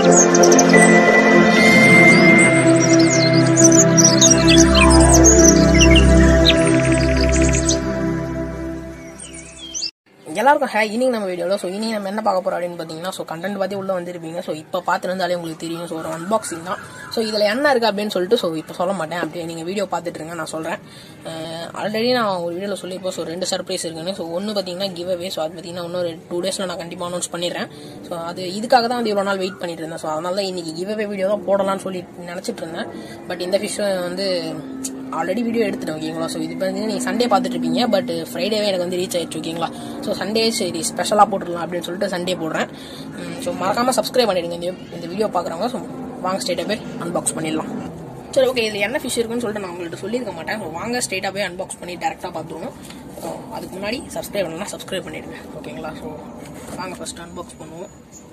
எல்லாருக்கும் ஹே இன்னைக்கு நம்ம வீடியோவில் ஸோ இன்னைக்கு நம்ம என்ன பார்க்க போறோம் அப்படின்னு பார்த்தீங்கன்னா ஸோ கண்டென்ட் பார்த்து உள்ள வந்திருப்பீங்க ஸோ இப்போ பார்த்துருந்தாலே உங்களுக்கு தெரியும் ஸோ ஒரு அன்பாக்சிங் தான் ஸோ இதில் என்ன இருக்கு அப்படின்னு சொல்லிட்டு ஸோ இப்போ சொல்ல மாட்டேன் அப்படியே நீங்கள் வீடியோ பார்த்துட்டு இருங்க நான் சொல்கிறேன் ஆல்ரெடி நான் ஒரு வீடியோவில் சொல்லியிருப்போம் ஸோ ரெண்டு சர்ப்ரைஸ் இருக்குன்னு ஸோ ஒன்று பார்த்தீங்கன்னா கிவ் அவே ஸோ அது பார்த்தீங்கன்னா இன்னொரு டூ டேஸில் நான் கண்டிப்பாக அனௌன்ஸ் பண்ணிடுறேன் ஸோ அது இதுக்காக தான் வந்து இவ்வளோ நாள் வெயிட் பண்ணிட்டு இருந்தேன் ஸோ அதனால தான் இன்னைக்கு கிவ் அவே வீடியோ தான் போடலாம்னு சொல்லி நினச்சிட்டு இருந்தேன் பட் இந்த ஃபிஷ் வந்து ஆல்ரெடி வீடியோ எடுத்துட்டேன் ஓகேங்களா ஸோ இது வந்து நீங்கள் சண்டே பார்த்துட்டு இருப்பீங்க பட் ஃப்ரைடேவே எனக்கு வந்து ரீச் ஆயிடுச்சு ஓகேங்களா ஸோ சண்டே சரி ஸ்பெஷலாக போட்டுடலாம் அப்படின்னு சொல்லிட்டு சண்டே போடுறேன் ஸோ மறக்காமல் சப்ஸ்கிரைப் பண்ணிடுங்க இந்த இந்த வீடியோ பார்க்குறவங்க ஸோ வாங்க ஸ்ட்ரெயிட்டாக போய் அன்பாக்ஸ் பண்ணிடலாம் சரி ஓகே இதில் என்ன ஃபிஷ் இருக்குன்னு சொல்லிட்டு நான் உங்கள்கிட்ட சொல்லியிருக்க மாட்டேன் ஸோ வாங்க ஸ்ட்ரெயிட்டாக போய் அன்பாக்ஸ் பண்ணி டேரெக்டாக பார்த்துருவோம் ஸோ அதுக்கு முன்னாடி சப்ஸ்கிரைப் பண்ணலாம் சப்ஸ்கிரைப் பண்ணிடுங்க ஓகேங்களா ஸோ வாங்க ஃபர்ஸ்ட் அன்பாக்ஸ் பண்ணுவோம்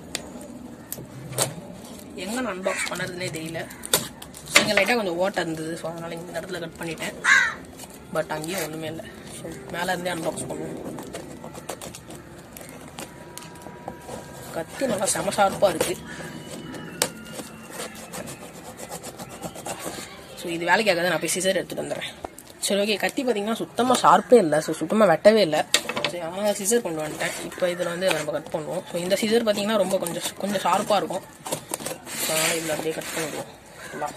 எங்கே நான் அன்பாக்ஸ் பண்ணுறதுனே தெரியல இங்கே லைட்டாக கொஞ்சம் ஓட்டை இருந்தது ஸோ அதனால் இந்த இடத்துல கட் பண்ணிட்டேன் பட் அங்கேயும் ஒன்றுமே இல்லை ஸோ மேலே இருந்தே அன்பாக்ஸ் பண்ணுவோம் கத்தி நல்லா செம ஷார்ப்பாக இருக்குது ஸோ இது வேலைக்கு ஆகாது நான் போய் சிசர் எடுத்துகிட்டு வந்துடுறேன் சரி ஓகே கத்தி பார்த்தீங்கன்னா சுத்தமாக ஷார்ப்பே இல்லை ஸோ சுத்தமாக வெட்டவே இல்லை சரி அதனால் சிசர் கொண்டு வந்துட்டேன் இப்போ இதில் வந்து நம்ம கட் பண்ணுவோம் ஸோ இந்த சிசர் பார்த்தீங்கன்னா ரொம்ப கொஞ்சம் கொஞ்சம் ஷார்ப்பாக இருக்கும் ஸோ அதனால் இதில் அப்படியே கட் பண்ணிடுவோம் ஃபுல்லாக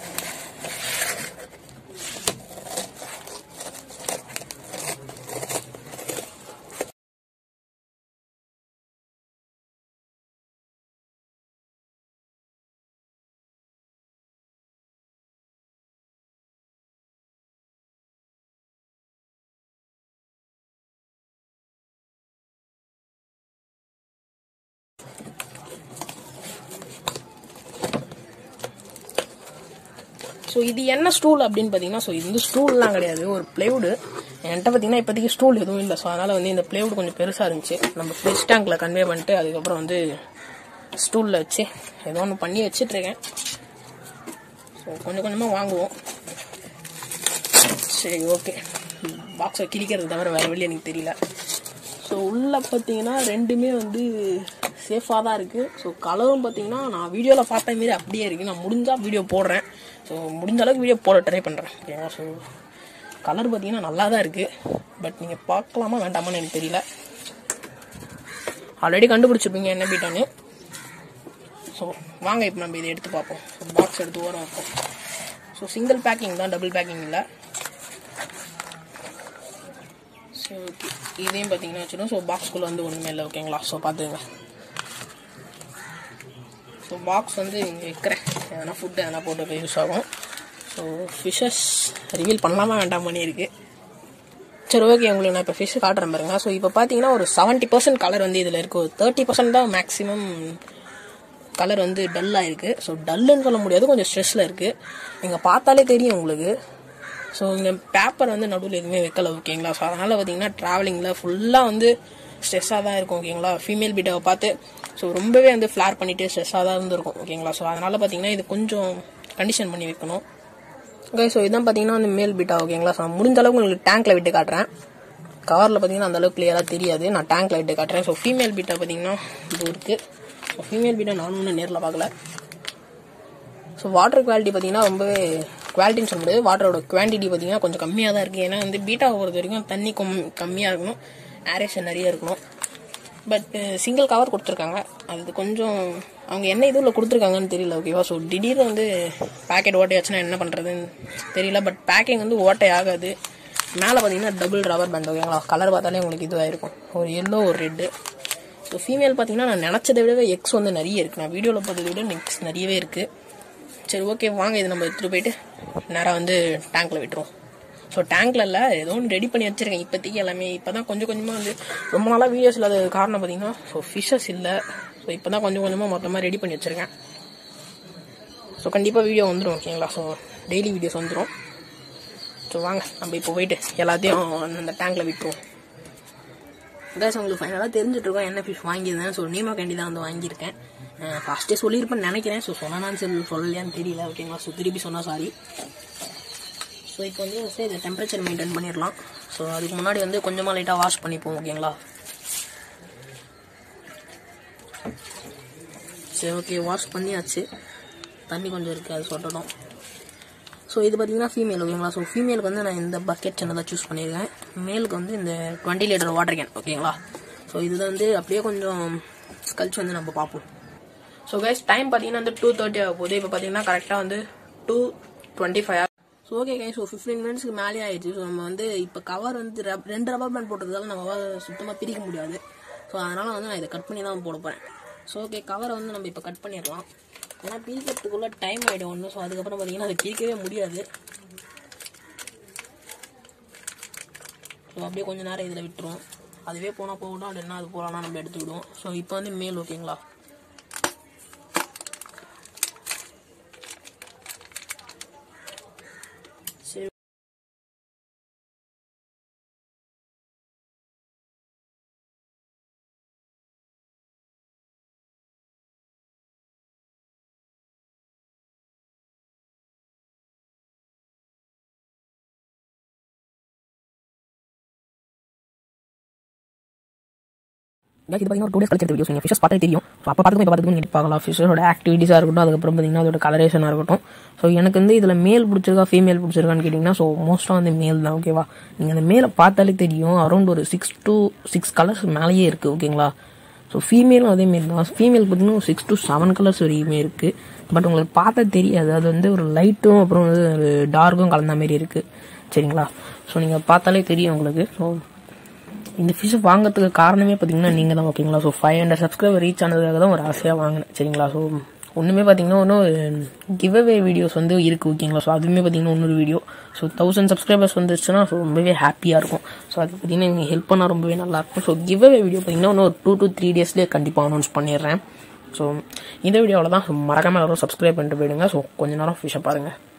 ஸோ இது என்ன ஸ்டூல் அப்படின்னு பார்த்தீங்கன்னா ஸோ இது வந்து ஸ்டூல்லாம் கிடையாது ஒரு பிளேவுடு என்கிட்ட பார்த்தீங்கன்னா இப்போதைக்கு ஸ்டூல் எதுவும் இல்லை ஸோ அதனால் வந்து இந்த பிளேவுட் கொஞ்சம் பெருசாக இருந்துச்சு நம்ம ஃப்ரிட்ஜ் டேங்க்கில் கன்வே பண்ணிட்டு அதுக்கப்புறம் வந்து ஸ்டூலில் வச்சு ஏதோ ஒன்று பண்ணி வச்சிட்ருக்கேன் ஸோ கொஞ்சம் கொஞ்சமாக வாங்குவோம் சரி ஓகே பாக்ஸை கிழிக்கிறது தவிர வேறு வழி எனக்கு தெரியல ஸோ உள்ளே பார்த்தீங்கன்னா ரெண்டுமே வந்து சேஃபாக தான் இருக்குது ஸோ கலரும் பார்த்தீங்கன்னா நான் வீடியோவில் பார்த்த மாரி அப்படியே இருக்குது நான் முடிஞ்சால் வீடியோ போடுறேன் ஸோ முடிஞ்ச அளவுக்கு வீடியோ போட ட்ரை பண்ணுறேன் ஓகேவா ஸோ கலர் பார்த்தீங்கன்னா நல்லா தான் இருக்குது பட் நீங்கள் பார்க்கலாமா வேண்டாமான்னு எனக்கு தெரியல ஆல்ரெடி கண்டுபிடிச்சிருப்பீங்க என்ன பீட்டான்னு ஸோ வாங்க இப்போ நம்ம இதை எடுத்து பார்ப்போம் பாக்ஸ் எடுத்து ஓரம் வைப்போம் ஸோ சிங்கிள் பேக்கிங் தான் டபுள் பேக்கிங் இல்லை ஸோ ஓகே இதையும் பார்த்தீங்கன்னா வச்சிடும் ஸோ பாக்ஸ்குள்ளே வந்து ஒன்றுமே இல்லை ஓகேங்களா ஸோ பார்த்துங்க ஸோ பாக்ஸ் வந்து இங்கே வைக்கிறேன் எதனா ஃபுட்டு எதனா போட்டு யூஸ் ஆகும் ஸோ ஃபிஷ்ஷஸ் ரிவீல் பண்ணலாமா வேண்டாம் பண்ணியிருக்கு சரி ஓகே உங்களுக்கு நான் இப்போ ஃபிஷ் காட்டுறேன் பாருங்க ஸோ இப்போ பார்த்தீங்கன்னா ஒரு செவன்ட்டி பர்சன்ட் கலர் வந்து இதில் இருக்குது ஒரு தேர்ட்டி பர்சன்ட் தான் மேக்ஸிமம் கலர் வந்து டல்லாக இருக்குது ஸோ டல்லுன்னு சொல்ல முடியாது கொஞ்சம் ஸ்ட்ரெஸ்ஸில் இருக்குது நீங்கள் பார்த்தாலே தெரியும் உங்களுக்கு ஸோ இங்கே பேப்பர் வந்து நடுவில் எதுவுமே வைக்கல ஓகேங்களா ஸோ அதனால் பார்த்தீங்கன்னா ட்ராவலிங்கில் ஃபுல்லாக வந்து ஸ்ட்ரெஸ்ஸாக தான் இருக்கும் ஓகேங்களா ஃபீமேல் பீட்டாவை பார்த்து ஸோ ரொம்பவே வந்து ஃப்ளார் பண்ணிட்டு ஸ்ட்ரெஸ்ஸாக தான் இருந்திருக்கும் ஓகேங்களா ஸோ அதனால் பார்த்தீங்கன்னா இது கொஞ்சம் கண்டிஷன் பண்ணி வைக்கணும் ஓகே ஸோ இதான் பார்த்தீங்கன்னா வந்து மேல் பீட்டா ஓகேங்களா ஸோ முடிஞ்ச அளவுக்கு உங்களுக்கு டேங்க்கில் விட்டு காட்டுறேன் கவரில் பார்த்தீங்கன்னா அந்த அளவுக்கு கிளியராக தெரியாது நான் டேங்க்கில் விட்டு காட்டுறேன் ஸோ ஃபீமேல் பீட்டா பார்த்தீங்கன்னா இது இருக்குது ஸோ ஃபீமேல் பீட்டா நானும் ஒன்றும் நேரில் பார்க்கல ஸோ வாட்டர் குவாலிட்டி பார்த்தீங்கன்னா ரொம்பவே குவாலிட்டின்னு சொல்ல முடியாது வாட்டரோட குவான்டிட்டி பார்த்தீங்கன்னா கொஞ்சம் கம்மியாக தான் இருக்குது ஏன்னா வந்து பீட்டாவை பொறுத்த வரைக்கும் தண்ணி கம் கம்மியாக இருக்கணும் ஏரேஷன் நிறைய இருக்கணும் பட் சிங்கிள் கவர் கொடுத்துருக்காங்க அது கொஞ்சம் அவங்க என்ன இதில் கொடுத்துருக்காங்கன்னு தெரியல ஓகேவா ஸோ திடீர்னு வந்து பேக்கெட் ஓட்டையாச்சுன்னா என்ன பண்ணுறதுன்னு தெரியல பட் பேக்கிங் வந்து ஓட்டை ஆகாது மேலே பார்த்தீங்கன்னா டபுள் ரப்பர் பேண்ட் ஓகேங்களா கலர் பார்த்தாலே உங்களுக்கு இதுவாக இருக்கும் ஒரு எல்லோ ஒரு ரெட்டு ஸோ ஃபீமேல் பார்த்தீங்கன்னா நான் நினச்சதை விடவே எக்ஸ் வந்து நிறைய இருக்குது நான் வீடியோவில் பார்த்ததை விட நெக்ஸ் நிறையவே இருக்குது சரி ஓகே வாங்க இது நம்ம எடுத்துகிட்டு போயிட்டு நேராக வந்து டேங்க்கில் விட்டுருவோம் ஸோ டேங்க்ல இல்லை ஏதோ ஒன்று ரெடி பண்ணி வச்சிருக்கேன் இப்போதைக்கு எல்லாமே இப்போ தான் கொஞ்சம் கொஞ்சமாக வந்து ரொம்ப நாளாக வீடியோஸ் இல்லாத காரணம் பார்த்தீங்கன்னா ஸோ ஃபிஷ்ஷஸ் இல்லை ஸோ இப்போ தான் கொஞ்சம் கொஞ்சமாக மொத்தமாக ரெடி பண்ணி வச்சுருக்கேன் ஸோ கண்டிப்பாக வீடியோ வந்துடும் ஓகேங்களா ஸோ டெய்லி வீடியோஸ் வந்துடும் ஸோ வாங்க நம்ம இப்போ போயிட்டு எல்லாத்தையும் அந்த டேங்க்கில் விட்டுருவோம் கேஸ் உங்களுக்கு ஃபைனலாக தெரிஞ்சுட்ருக்கோம் என்ன ஃபிஷ் வாங்கியிருந்தேன் ஸோ நீமா கேண்டி தான் வந்து வாங்கியிருக்கேன் ஃபஸ்ட்டே சொல்லியிருப்பேன்னு நினைக்கிறேன் ஸோ சொன்னான்னு சொல்லி சொல்லலையான்னு தெரியல ஓகேங்களா ஸோ திருப்பி சொன்னால் சாரி ஸோ இப்போ வந்து ஃபஸ்ட்டு இதை டெம்பரேச்சர் மெயின்டைன் பண்ணிடலாம் ஸோ அதுக்கு முன்னாடி வந்து கொஞ்சமாக லைட்டாக வாஷ் பண்ணிப்போம் ஓகேங்களா சரி ஓகே வாஷ் பண்ணியாச்சு தண்ணி கொஞ்சம் இருக்குது அது சொல்லணும் ஸோ இது பார்த்தீங்கன்னா ஃபீமேல் ஓகேங்களா ஸோ ஃபீமேலுக்கு வந்து நான் இந்த பக்கெட் சின்னதாக சூஸ் பண்ணியிருக்கேன் மேலுக்கு வந்து இந்த டுவெண்ட்டி லிட்டர் வாட்டர் கேன் ஓகேங்களா ஸோ இது வந்து அப்படியே கொஞ்சம் கழிச்சு வந்து நம்ம பார்ப்போம் ஸோ கைஸ் டைம் பார்த்தீங்கன்னா வந்து டூ தேர்ட்டி ஆக போகுது இப்போ பார்த்தீங்கன்னா கரெக்டாக வந்து two twenty five so okay guys so fifteen மினிட்ஸ்க்கு மேலே ஆயிடுச்சு ஸோ நம்ம வந்து இப்போ கவர் வந்து ரப்- ரெண்டு ரப்பர் பேண்ட் போட்டதால நம்ம சுத்தமாக பிரிக்க முடியாது ஸோ அதனால் வந்து நான் இதை கட் பண்ணி தான் போட போகிறேன் ஸோ ஓகே கவரை வந்து நம்ம இப்போ கட் பண்ணிடலாம் ஏன்னா பிரிக்கிறதுக்குள்ளே டைம் ஆகிடும் ஒன்று ஸோ அதுக்கப்புறம் பார்த்தீங்கன்னா அதை பிரிக்கவே முடியாது ஸோ அப்படியே கொஞ்ச நேரம் இதில் விட்டுருவோம் அதுவே போனால் போகட்டும் அப்படின்னா அது போகலாம்னா நம்ம எடுத்துக்கிடுவோம் ஸோ இப்போ வந்து மேல் ஓகேங்களா சரி guys, இது பார்த்தீங்கன்னா ஒரு டூ டேஸ் கழிச்சு வீடியோஸ் நீங்கள் ஃபிஷஸ் பார்த்தே தெரியும் ஸோ அப்போ பார்த்துக்கும் இப்போ பார்த்துக்கும் நீங்கள் பார்க்கலாம் ஃபிஷஸோட ஆக்டிவிட்டீஸாக இருக்கட்டும் அதுக்கப்புறம் பார்த்தீங்கன்னா அதோட கலரேஷனாக இருக்கட்டும் ஸோ எனக்கு வந்து இதில் மேல் பிடிச்சிருக்கா ஃபீமேல் பிடிச்சிருக்கான்னு கேட்டிங்கன்னா ஸோ மோஸ்ட்டாக வந்து மேல் தான் ஓகேவா நீங்கள் அந்த மேலே பார்த்தாலே தெரியும் அரௌண்ட் ஒரு சிக்ஸ் to சிக்ஸ் கலர்ஸ் மேலேயே இருக்குது ஓகேங்களா ஸோ ஃபீமேலும் அதே மாரி தான் ஃபீமேல் பார்த்தீங்கன்னா சிக்ஸ் to செவன் கலர்ஸ் வரைக்குமே இருக்குது பட் உங்களுக்கு பார்த்தா தெரியாது அது வந்து ஒரு லைட்டும் அப்புறம் வந்து ஒரு டார்க்கும் கலந்த மாதிரி இருக்குது சரிங்களா ஸோ நீங்கள் பார்த்தாலே தெரியும் உங்களுக்கு ஸோ இந்த ஃபிஷ் வாங்குறதுக்கு காரணமே பார்த்தீங்கன்னா நீங்கள் தான் ஓகேங்களா so five hundred subscriber reach ஆனதுக்காக தான் ஒரு ஆசையாக வாங்கினேன் சரிங்களா ஸோ ஒன்றுமே பார்த்தீங்கன்னா ஒன்றும் கிவ் அவே வீடியோஸ் வந்து இருக்குது ஓகேங்களா ஸோ அதுவுமே பார்த்தீங்கன்னா இன்னொரு வீடியோ ஸோ தௌசண்ட் சப்ஸ்கிரைபர்ஸ் வந்துருச்சுன்னா ஸோ ரொம்பவே ஹாப்பியாக இருக்கும் ஸோ அது பார்த்தீங்கன்னா நீங்கள் ஹெல்ப் பண்ணால் ரொம்பவே நல்லாயிருக்கும் ஸோ கிவ் அவே வீடியோ பார்த்தீங்கன்னா இன்னும் ஒரு டூ to த்ரீ டேஸ்லேயே கண்டிப்பாக அனௌன்ஸ் பண்ணிடுறேன் ஸோ இந்த வீடியோவில் தான் மறக்காமல் எல்லாரும் சப்ஸ்கிரைப் பண்ணிட்டு போயிடுங்க ஸோ கொஞ்ச நேரம் ஃபிஷ்ஷை பாருங்கள்